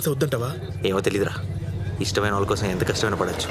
తెలిసి వద్దంటావా ఏమో తెలీదురా ఇష్టమైన వాళ్ళ కోసం ఎంత కష్టమైన పడచ్చు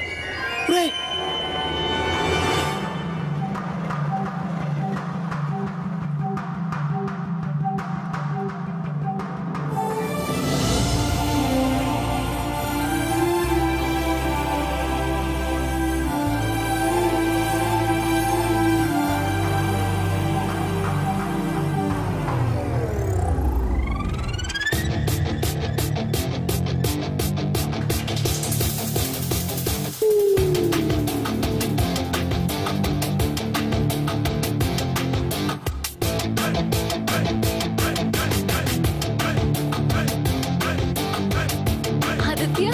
Aditya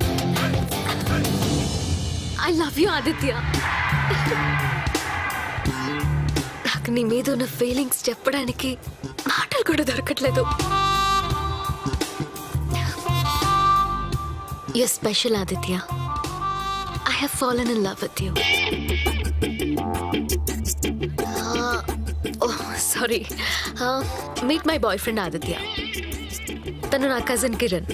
I love you Aditya నాకు నీ మీద ఉన్న ఫీలింగ్స్ చెప్పడానికి మాటలు కూడా దొరకట్లేదు you special Aditya I have fallen in love with you oh sorry meet my boyfriend Aditya తను నా cousin Kiran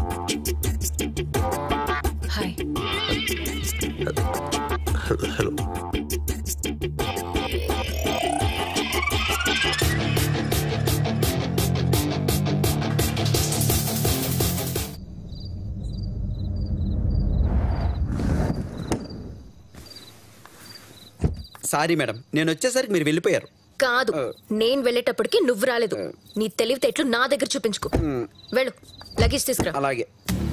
hi hello sorry madam నేను వచ్చేసరికి మీరు వెళ్ళిపోయారు కాదు నేను వెళ్ళేటప్పటికి నువ్వు రాలేదు నీ తెలివితేటలు నా దగ్గర చూపించుకో వెళ్ళు లగేజ్ తీసుకురా అలాగే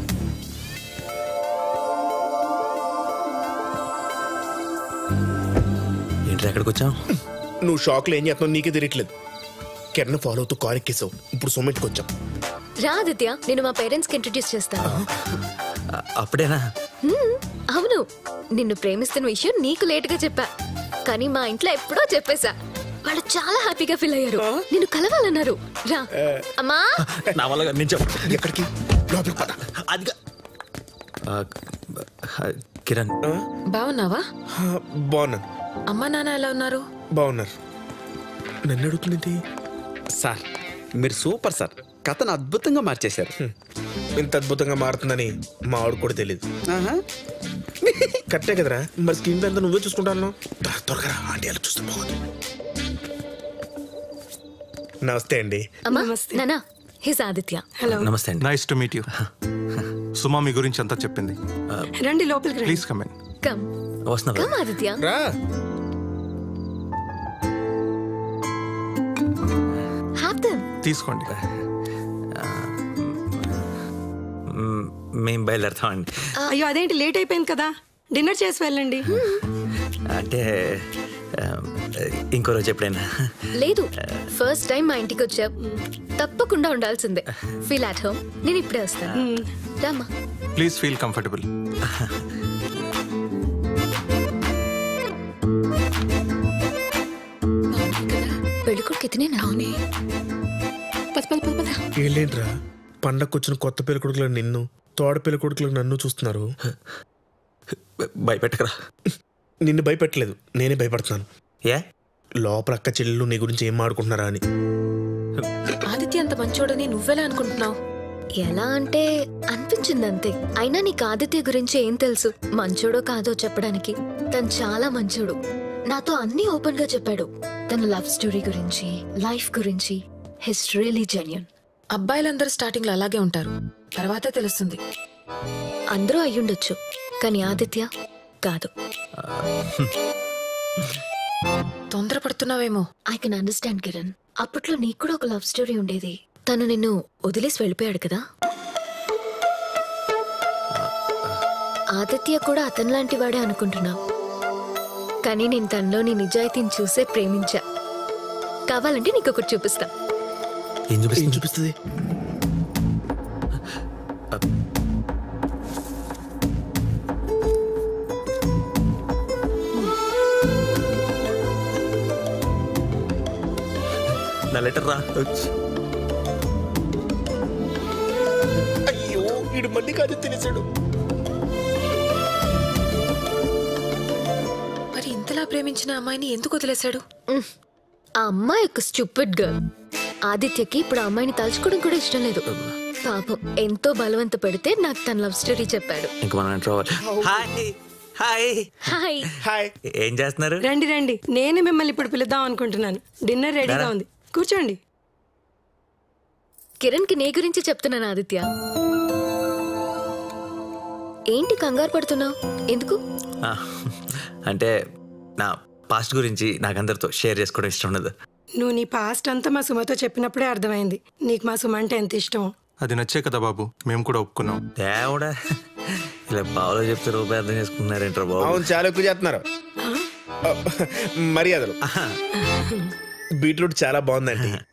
ఏంటి ఎక్కడికి వచ్చావు నువ్వు షాక్లో ఏం చేస్తున్నావు నీకే తెలియట్లేదు కిరణ్ ఫాలో అవుతూ కార్ ఎక్కేసావు ఇప్పుడు సొమ్మెట్కి వచ్చాం రా ఆదిత్య నేను మా పేరెంట్స్ కి ఇంట్రడ్యూస్ చేస్తాను అ- అప్పుడేనా హ్మ్, అవును నిన్ను ప్రేమిస్తున్న విషయం నీకు లేట్ గా చెప్పా కానీ మా ఇంట్లో ఎప్పుడో చెప్పేశా వాళ్ళు చాలా హ్యాపీగా ఫీల్ అయ్యారు నిన్ను కలవాలన్నారు రా అమ్మా నా వల్ల కాదు, నేను చెప్ప ఎక్కడికి లోపలికి పద అదిగా ఆ, ఆ, కిరణ్ బాగున్నావా హా, బాగున్నాను అమ్మా నాన్న ఎలా ఉన్నారు బాగున్నారు నన్ను అడుగుతుంది సార్ మీరు సూపర్ సార్ కథను అద్భుతంగా మార్చేశారు ఇంత అద్భుతంగా మారుతుందని మా ఆవిడ కూడా తెలియదు ఆహా. కట్టే కదరా మరి స్క్రీన్ అంతా నువ్వే చూసుకుంటాను త్వరగా రా, ఆంటీ అలా చూస్తే బాగుంది నమస్తే అండి అమ్మా నానా హిస్ ఆదిత్య హలో నమస్తే అండి nice to meet you Suma మీ గురించి అంతా చెప్పింది రండి లోపలికి రండి ప్లీజ్ కమ్ ఇన్ కమ్ వస్తున్నా కమ్ ఆదిత్య రా హ్యావ్ దెమ్ తీసుకోండి మ్, మేము బయలుదేరుతామండి అయ్యో అదేంటి లేట్ అయిపోయింది కదా డిన్నర్ చేసి వెళ్ళండి అంటే ఆ, ఇంకో రోజు ఎప్పుడైనా లేదు ఫస్ట్ టైం మా ఇంటికి వచ్చా తప్పకుండా ఉండాల్సిందే ఫీల్ అట్ హోమ్ నేను ఇప్పుడే వస్తాను రామ్మా ప్లీజ్ ఫీల్ కంఫర్టబుల్ పెళ్ళికొడుకు ఇతనేనా పద పద పద పద వీళ్ళేంట్రా పండక్కొచ్చిన కొత్త పెళ్లి కొడుకులు నిన్ను తోడ పెళ్లి కొడుకులు నన్ను చూస్తున్నారు భయపెట్టకరా నిన్ను భయపెట్టలేదు నేనే భయపడుతున్నాను ఏ లోపల అక్క చెల్లెలు నీ గురించి ఏం ఆడుకుంటున్నారా అని ఆదిత్య అంత మంచోడని నువ్వెలా అనుకుంటున్నావు ఎలా అంటే అనిపించింది అంతే అయినా నీకు ఆదిత్య గురించి ఏం తెలుసు మంచోడో కాదో చెప్పడానికి తను చాలా మంచోడు నాతో అన్ని ఓపెన్ గా చెప్పాడు తన లవ్ స్టోరీ గురించి లైఫ్ గురించి హిస్ రియలీ జెన్యున్ అబ్బాయిలందరూ స్టార్టింగ్ లో అలాగే ఉంటారు తర్వాత తెలుస్తుంది అందరూ అయ్యుండొచ్చు కానీ ఆదిత్య కాదు తొందరపడుతున్నావేమో ఐ కెన్ అండర్స్టాండ్ కిరణ్ అప్పట్లో నీకు కూడా ఒక లవ్ స్టోరీ ఉండేది తను నిన్ను వదిలేసి వెళ్ళిపోయాడు కదా ఆదిత్య కూడా అతని లాంటి వాడే అనుకుంటున్నావు కానీ నేను తనలో నీ నిజాయితీని చూసే ప్రేమించా కావాలంటే నీకు ఒకటి చూపిస్తా ఏం ఏం చూపిస్తుంది చూపిస్తుంది నా లెటర్ రా అయ్యో వీడు మళ్ళీ కాదు తెలిసాడు మరి ఇంతలా ప్రేమించిన అమ్మాయిని ఎందుకు వదిలేశాడు ఉమ్, ఆ అమ్మాయి ఒక స్టూపిడ్ గర్ల్ ఆదిత్యకి ఇప్పుడు ఆ అమ్మాయిని తలుచుకోవడం కూడా ఇష్టం లేదు పాపం ఎంతో బలవంత పెడితే నాకు తన లవ్ స్టోరీ చెప్పాడు ఇంక మనం ఎంటర్ అవ్వాలి హాయ్ హాయ్ హాయ్ హాయ్ ఏం చేస్తున్నారు రండి రండి నేను మిమ్మల్ని ఇప్పుడు పిలుద్దాం అనుకుంటున్నాను డిన్నర్ రెడీగా ఉంది కూర్చోండి కిరణ్ కి నీ గురించి చెప్తున్నాను ఆదిత్య ఏంటి కంగారు పడుతున్నావు ఎందుకు ఆ, అంటే నా పాస్ట్ గురించి నాకు అందరితో షేర్ చేసుకోవడం ఇష్టం ఉండదు నువ్వు నీ పాస్ట్ అంతా మా సుమతో చెప్పినప్పుడే అర్థమైంది నీకు మా సుమ అంటే ఎంత ఇష్టం అది నచ్చే కదా బాబు మేము కూడా ఒప్పుకున్నాం దేవుడా ఇలా బావలో చెప్తే రూపాయి అర్థం చేసుకుంటున్నారేంట్రా బాబు అవును చాలా ఎక్కువ చేస్తున్నారు మర్యాదలు బీట్రూట్ చాలా బాగుందండి